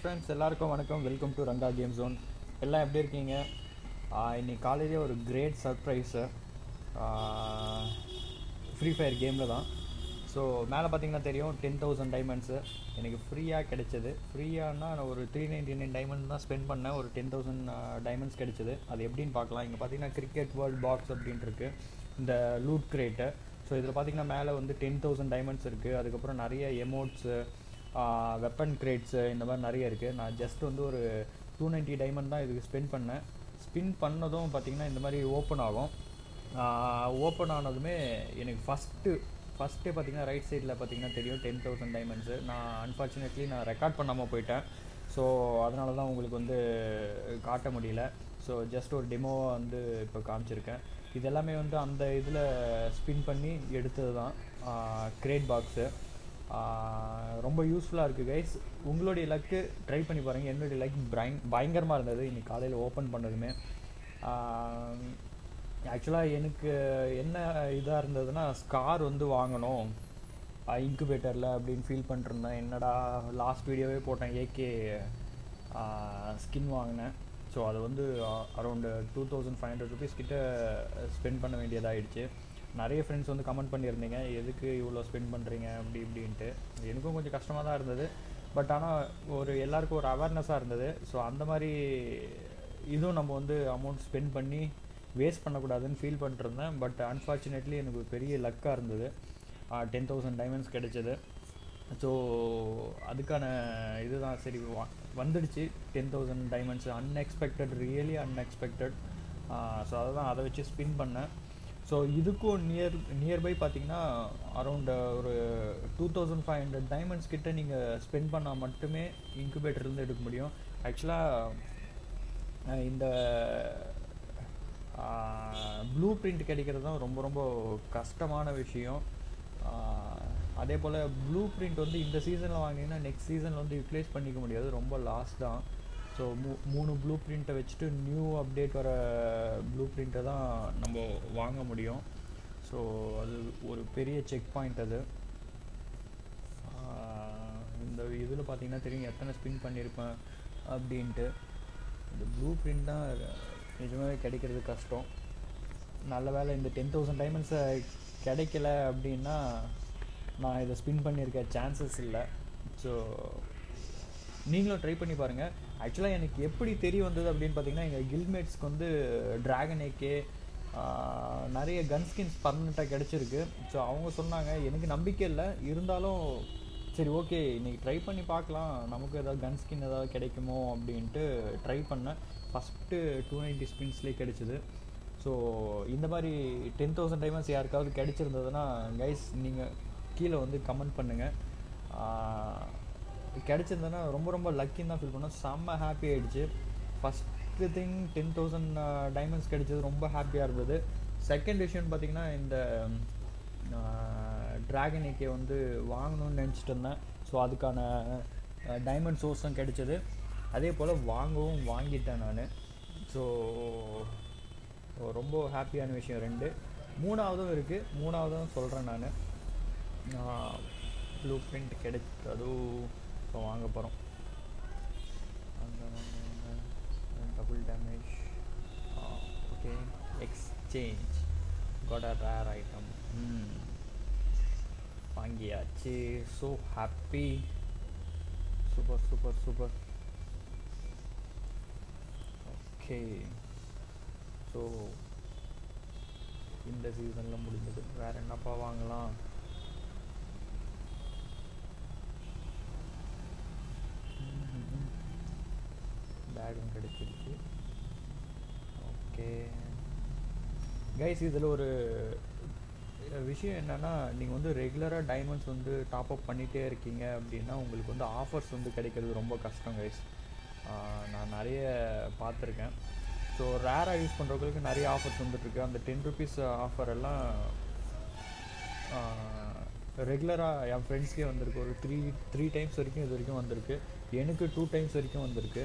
friends எல்லாருக்கும் வணக்கம் welcome to Ranga game zone எல்லாம் எப்படி இருக்கீங்க ஆஹ் இன்னைக்கு காலையிலே ஒரு கிரேட் சர்ப்ரைஸு ஃப்ரீ ஃபயர் கேமில் தான் ஸோ மேலே பார்த்தீங்கன்னா தெரியும் டென் தௌசண்ட் டைமண்ட்ஸு எனக்கு ஃப்ரீயாக கிடைச்சது ஃப்ரீயானா நான் ஒரு த்ரீ நைன்டி நைன் டைமண்ட் தான் ஸ்பெண்ட் பண்ணேன் ஒரு டென் தௌசண்ட் டைமண்ட்ஸ் கிடைச்சது அது எப்படின்னு பார்க்கலாம் இங்கே பார்த்தீங்கன்னா கிரிக்கெட் வேர்ல்ட் பாக்ஸ் அப்படின்ட்டு இருக்கு இந்த லூட் கிரேட்டு ஸோ இதில் பார்த்தீங்கன்னா மேலே வந்து டென் தௌசண்ட் டைமண்ட்ஸ் இருக்குது அதுக்கப்புறம் நிறைய எமோட்ஸு வெப்பன் கிரேட்ஸு இந்த மாதிரி நிறைய இருக்குது நான் ஜஸ்ட் வந்து ஒரு டூ நைன்ட்டி டைமண்ட் தான் இதுக்கு ஸ்பெண்ட் பண்ணேன் ஸ்பின் பண்ணதும் பார்த்தீங்கன்னா இந்த மாதிரி ஓப்பன் ஆகும் ஓப்பன் ஆனதுமே எனக்கு ஃபஸ்ட்டு ஃபஸ்ட்டே பார்த்தீங்கன்னா ரைட் சைடில் பார்த்தீங்கன்னா தெரியும் டென் தௌசண்ட் டைமண்ட்ஸு நான் அன்ஃபார்ச்சுனேட்லி நான் ரெக்கார்ட் பண்ணாமல் போயிட்டேன் ஸோ அதனால தான் உங்களுக்கு வந்து காட்ட முடியல ஸோ ஜஸ்ட் ஒரு டெமோவை வந்து இப்போ காமிச்சிருக்கேன் இது எல்லாமே வந்து அந்த இதில் ஸ்பின் பண்ணி எடுத்தது தான் கிரேட் பாக்ஸு ரொம்ப யூஸ்ஃபுல்லாக இருக்குது கைஸ் உங்களுடைய லக்கு ட்ரை பண்ணி பாருங்கள் என்னுடைய லக் பயங் பயங்கரமாக இருந்தது இன்னைக்கு காலையில் ஓப்பன் பண்ணதுமே ஆக்சுவலாக எனக்கு என்ன இதாக இருந்ததுன்னா ஸ்கார் வந்து வாங்கணும் இன்குபேட்டரில் அப்படின்னு ஃபீல் பண்ணிருந்தேன் என்னடா லாஸ்ட் வீடியோவே போட்டேன் ஏகே ஸ்கின் வாங்கினேன் ஸோ அது வந்து around two thousand five hundred rupees கிட்ட ஸ்பெண்ட் பண்ண வேண்டியதாகிடுச்சு நிறைய ஃப்ரெண்ட்ஸ் வந்து கமெண்ட் பண்ணியிருந்தீங்க எதுக்கு இவ்வளோ ஸ்பெண்ட் பண்ணுறீங்க அப்படி இப்படின்ட்டு எனக்கும் கொஞ்சம் கஷ்டமாக தான் இருந்தது பட் ஆனால் ஒரு எல்லாருக்கும் ஒரு அவேர்னஸாக இருந்தது ஸோ அந்த மாதிரி இதுவும் நம்ம வந்து அமௌண்ட் ஸ்பெண்ட் பண்ணி வேஸ்ட் பண்ணக்கூடாதுன்னு ஃபீல் பண்ணிருந்தேன் பட் அன்ஃபார்ச்சுனேட்லி எனக்கு ஒரு பெரிய லக்காக இருந்தது டென் தௌசண்ட் டைமண்ட்ஸ் கிடைச்சது ஸோ அதுக்கான இதுதான் சரி வந்துடுச்சு ten thousand diamonds unexpected really unexpected so அதை தான் அதை வச்சு ஸ்பின் பண்ணேன் ஸோ இதுக்கும் நியர் நியர்பை பார்த்தீங்கன்னா அரௌண்ட் ஒரு two thousand five hundred diamonds கிட்ட நீங்கள் ஸ்பெண்ட் பண்ணால் மட்டுமே இன்குபேட்டர்லேருந்து எடுக்க முடியும் ஆக்சுவலாக இந்த ப்ளூ பிரிண்ட் கிடைக்கிறது தான் ரொம்ப ரொம்ப கஷ்டமான விஷயம் அதே போல் ப்ளூ பிரிண்ட் வந்து இந்த சீசனில் வாங்கினீங்கன்னா நெக்ஸ்ட் சீசனில் வந்து யூட்டிலைஸ் பண்ணிக்க முடியாது ரொம்ப லாஸ் தான் ஸோ மூ மூணு ப்ளூ பிரிண்ட்டை வச்சுட்டு நியூ அப்டேட் வர ப்ளூ பிரிண்ட்டை தான் நம்ம வாங்க முடியும் ஸோ அது ஒரு பெரிய செக் பாயிண்ட் அது இந்த இதில் பார்த்தீங்கன்னா தெரியும் எத்தனை ஸ்பின் பண்ணியிருப்பேன் அப்படின்ட்டு இந்த ப்ளூ பிரிண்ட் தான் நிஜமாகவே கிடைக்கிறது கஷ்டம் நல்ல வேலை இந்த டென் தௌசண்ட் டைமண்ட்ஸை கிடைக்கல அப்படின்னா நான் இதை ஸ்பின் பண்ணியிருக்க சான்சஸ் இல்லை ஸோ நீங்களும் ட்ரை பண்ணி பாருங்கள் ஆக்சுவலாக எனக்கு எப்படி தெரிய வந்தது அப்படின்னு பார்த்தீங்கன்னா எங்கள் கில்மேட்ஸ்க்கு வந்து ட்ராகன் ஏக்கே நிறைய கன் ஸ்கின்ஸ் பர்மனெண்ட்டாக கிடச்சிருக்கு ஸோ அவங்க சொன்னாங்க எனக்கு நம்பிக்கை இல்லை இருந்தாலும் சரி ஓகே இன்றைக்கி ட்ரை பண்ணி பார்க்கலாம் நமக்கு ஏதாவது கன் ஸ்கின் ஏதாவது கிடைக்குமோ அப்படின்ட்டு ட்ரை பண்ணேன் ஃபஸ்ட்டு டூ நைன்ட்டி ஸ்பின்ஸ்லேயே கிடச்சிது ஸோ இந்த மாதிரி டென் தௌசண்ட் டைமண்ட்ஸ் யாருக்காவது கிடைச்சிருந்ததுன்னா கைஸ் நீங்கள் கீழே வந்து கமெண்ட் பண்ணுங்கள் கிடச்சிருந்ததுன்னா ரொம்ப ரொம்ப லக்கின்னு தான் ஃபீல் பண்ணோம் செம்ம ஹாப்பி ஆகிடுச்சு first thing ten thousand diamonds கிடைச்சது ரொம்ப ஹாப்பியாக இருந்தது செகண்ட் விஷயம்னு பார்த்தீங்கன்னா இந்த ட்ராகன் ஏக்கே வந்து வாங்கணும்னு நினச்சிட்டு இருந்தேன் ஸோ அதுக்கான டைமண்ட் சோர்ஸும் கிடைச்சது அதே போல் வாங்கவும் வாங்கிட்டேன் நான் ஸோ ரொம்ப ஹாப்பியான விஷயம் ரெண்டு மூணாவதும் இருக்குது மூணாவதும் சொல்கிறேன் நான் ப்ளூ பிரிண்ட் கிடைச்சதும் இப்போ வாங்க போகிறோம் double damage okay exchange got a rare item வாங்கியாச்சு so happy super super super okay so இந்த சீசனில் முடிஞ்சது வேறு என்னப்பா வாங்கலாம் பேகும் கிடைச்சிருச்சு ஓகே கைஸ் இதில் ஒரு விஷயம் என்னென்னா நீங்கள் வந்து ரெகுலராக டைமண்ட்ஸ் வந்து டாப் அப் பண்ணிகிட்டே இருக்கீங்க அப்படின்னா உங்களுக்கு வந்து ஆஃபர்ஸ் வந்து கிடைக்கிறது ரொம்ப கஷ்டம் கைஸ் நான் நிறைய பார்த்துருக்கேன் ஸோ ரேராக யூஸ் பண்ணுறவங்களுக்கு நிறைய ஆஃபர்ஸ் வந்துட்டுருக்கு அந்த டென் ருபீஸ் ஆஃபர் எல்லாம் ரெகுலராக என் ஃப்ரெண்ட்ஸ்க்கே வந்திருக்கு ஒரு த்ரீ த்ரீ டைம்ஸ் வரைக்கும் இது வரைக்கும் வந்திருக்கு எனக்கு டூ டைம்ஸ் வரைக்கும் வந்திருக்கு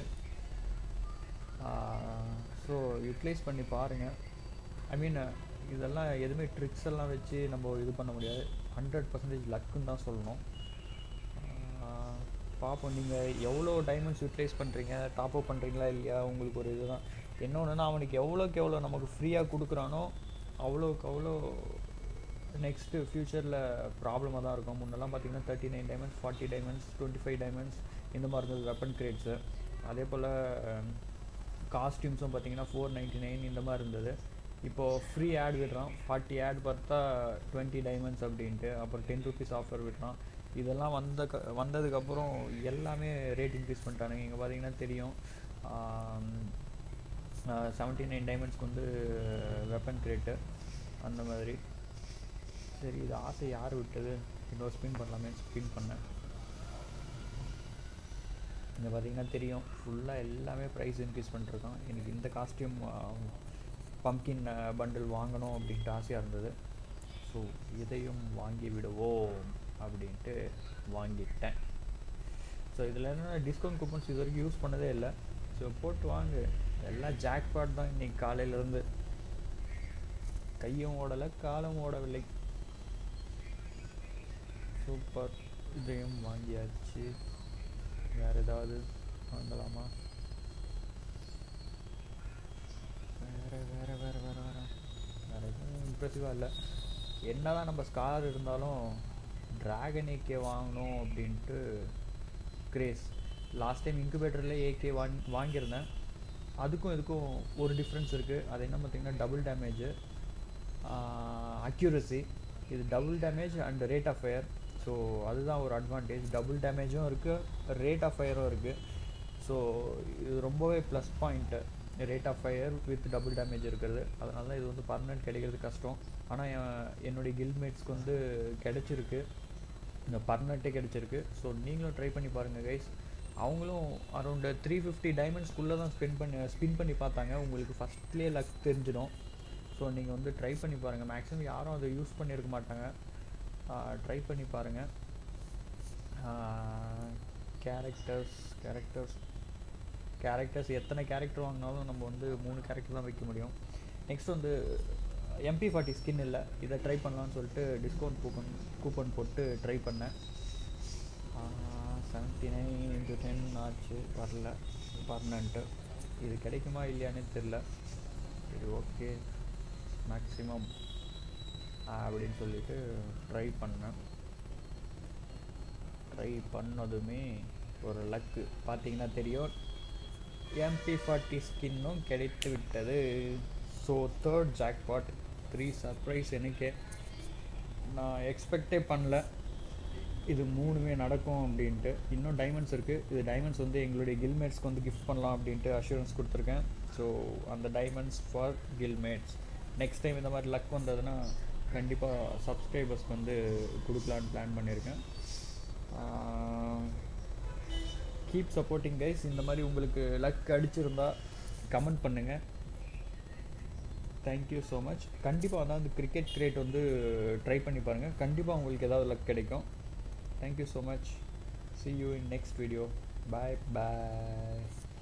ஸோ யூட்டிலைஸ் பண்ணி பாருங்கள் ஐ மீன் இதெல்லாம் எதுவுமே ட்ரிக்ஸ் எல்லாம் வச்சு நம்ம இது பண்ண முடியாது ஹண்ட்ரட் பர்சன்டேஜ் லக்குன்னு தான் சொல்லணும் பார்ப்போம் நீங்கள் எவ்வளோ டைமண்ட்ஸ் யூட்டிலைஸ் பண்ணுறீங்க டாப் அப் பண்ணுறீங்களா இல்லையா உங்களுக்கு ஒரு இதுதான் இன்னொன்றுனா அவனுக்கு எவ்வளோக்கு எவ்வளோ நமக்கு ஃப்ரீயாக கொடுக்குறானோ அவ்வளோக்கு அவ்வளோ நெக்ஸ்ட்டு ஃப்யூச்சரில் ப்ராப்ளமாக தான் இருக்கும் முன்னெல்லாம் பார்த்தீங்கன்னா thirty nine diamonds forty diamonds twenty five diamonds இந்த மாதிரி இருந்தது வெப்பன் கிரேட்ஸு அதே போல் காஸ்டியூம்ஸும் பார்த்தீங்கன்னா ஃபோர் நைன்ட்டி நைன் இந்த மாதிரி இருந்தது இப்போது ஃப்ரீ ஆட் விடுறான் ஃபார்ட்டி ஆட் பார்த்தா டுவெண்ட்டி டைமண்ட்ஸ் அப்படின்ட்டு அப்புறம் டென் ருபீஸ் ஆஃபர் விடுறான் இதெல்லாம் வந்த க வந்ததுக்கப்புறம் எல்லாமே ரேட் இன்க்ரீஸ் பண்ணிட்டானுங்க இங்கே பார்த்தீங்கன்னா தெரியும் செவன்ட்டி நைன் டைமண்ட்ஸ்க்கு வந்து வெப்பன் கிரேட்டு அந்த மாதிரி சரி இது ஆசை யார் விட்டது இன்னொரு ஸ்பின் பண்ணலாமே ஸ்பின் பண்ணேன் இங்கே பார்த்தீங்கன்னா தெரியும் ஃபுல்லாக எல்லாமே ப்ரைஸ் இன்க்ரீஸ் பண்ணிருக்கோம் எனக்கு இந்த காஸ்டியூம் பம்கின் பண்டில் வாங்கணும் அப்படின்ட்டு ஆசையாக இருந்தது ஸோ இதையும் வாங்கி விடுவோம் அப்படின்ட்டு வாங்கிட்டேன் ஸோ இதில் என்ன டிஸ்கவுண்ட் கூப்பன்ஸ் இது வரைக்கும் யூஸ் பண்ணதே இல்லை ஸோ போட்டு வாங்கு எல்லாம் ஜாக்பாட் தான் இன்றைக்கி காலையிலேருந்து கையும் ஓடலை காலும் ஓடவில்லை சூப்பர் இதையும் வாங்கியாச்சு வேறு ஏதாவது வாங்கலாமா வேறு வேறு வேறு வேறு வேறு வேறு எதுவும் இம்ப்ரெசிவாக இல்லை என்ன தான் நம்ம ஸ்கார் இருந்தாலும் ட்ராகன் ஏகே வாங்கணும் அப்படின்ட்டு கிரேஸ் லாஸ்ட் டைம் இன்குபேட்டரில் ஏகே வாங் வாங்கியிருந்தேன் அதுக்கும் இதுக்கும் ஒரு டிஃப்ரென்ஸ் இருக்குது அது என்ன பார்த்தீங்கன்னா டபுள் டேமேஜு அக்யூரசி இது double damage and rate of fire so அதுதான் ஒரு அட்வான்டேஜ் டபுள் டேமேஜும் இருக்குது ரேட் ஆஃப் ஃபயரும் இருக்குது ஸோ இது ரொம்பவே plus point rate of fire with double damage இருக்கிறது அதனால தான் இது வந்து பர்மனெண்ட் கிடைக்கிறது கஷ்டம் ஆனால் என்னுடைய கில்மேட்ஸ்க்கு வந்து கிடச்சிருக்கு இந்த பர்மனெண்ட்டே கிடச்சிருக்கு ஸோ நீங்களும் ட்ரை பண்ணி பாருங்கள் கைஸ் அவங்களும் அரௌண்டு த்ரீ ஃபிஃப்டி டைமண்ட்ஸ்குள்ளே தான் ஸ்பெண்ட் பண்ணி ஸ்பின் பண்ணி பார்த்தாங்க உங்களுக்கு ஃபஸ்ட்லேயே லக் தெரிஞ்சிடும் ஸோ நீங்கள் வந்து ட்ரை பண்ணி பாருங்கள் மேக்ஸிமம் யாரும் அதை யூஸ் பண்ணியிருக்க மாட்டாங்க ட்ரை பண்ணி பாருங்கள் கேரக்டர்ஸ் கேரக்டர்ஸ் கேரக்டர்ஸ் எத்தனை கேரக்டர் வாங்கினாலும் நம்ம வந்து மூணு கேரக்டர் தான் வைக்க முடியும் நெக்ஸ்ட் வந்து எம்பி ஃபார்ட்டி ஸ்கின் இல்லை இதை ட்ரை பண்ணலான்னு சொல்லிட்டு டிஸ்கவுண்ட் கூப்பன் கூப்பன் போட்டு ட்ரை பண்ணேன் செவன்ட்டி நைன் இன்ட்டு டென் ஆச்சு வரல பர்மனண்ட்டு இது கிடைக்குமா இல்லையானே தெரில சரி ஓகே மேக்ஸிமம் அப்படின்னு சொல்லிட்டு ட்ரை பண்ணேன் ட்ரை பண்ணதுமே ஒரு லக்கு பார்த்தீங்கன்னா தெரியும் எம்பி ஃபார்ட்டி ஸ்கின்னும் கிடைத்து விட்டது so third jackpot three surprise எனக்கே நான் எக்ஸ்பெக்டே பண்ணல இது மூணுமே நடக்கும் அப்படின்ட்டு இன்னும் டைமண்ட்ஸ் இருக்குது இது டைமண்ட்ஸ் வந்து எங்களுடைய கில்மேட்ஸ்க்கு வந்து கிஃப்ட் பண்ணலாம் அப்படின்ட்டு அஷூரன்ஸ் கொடுத்துருக்கேன் ஸோ அந்த diamonds for killmates next time இந்த மாதிரி லக் வந்ததுன்னா கண்டிப்பாக சப்ஸ்கிரைபர்ஸ்க்கு வந்து கொடுக்கலான்னு பிளான் பண்ணியிருக்கேன் கீப் சப்போர்ட்டிங் கைஸ் இந்த மாதிரி உங்களுக்கு லக் அடிச்சிருந்தா கமெண்ட் பண்ணுங்கள் தேங்க்யூ ஸோ மச் கண்டிப்பாக வந்து அந்த கிரிக்கெட் கிரேட் வந்து ட்ரை பண்ணி பாருங்கள் கண்டிப்பாக உங்களுக்கு ஏதாவது லக் கிடைக்கும் thank you so much see you in next video bye bye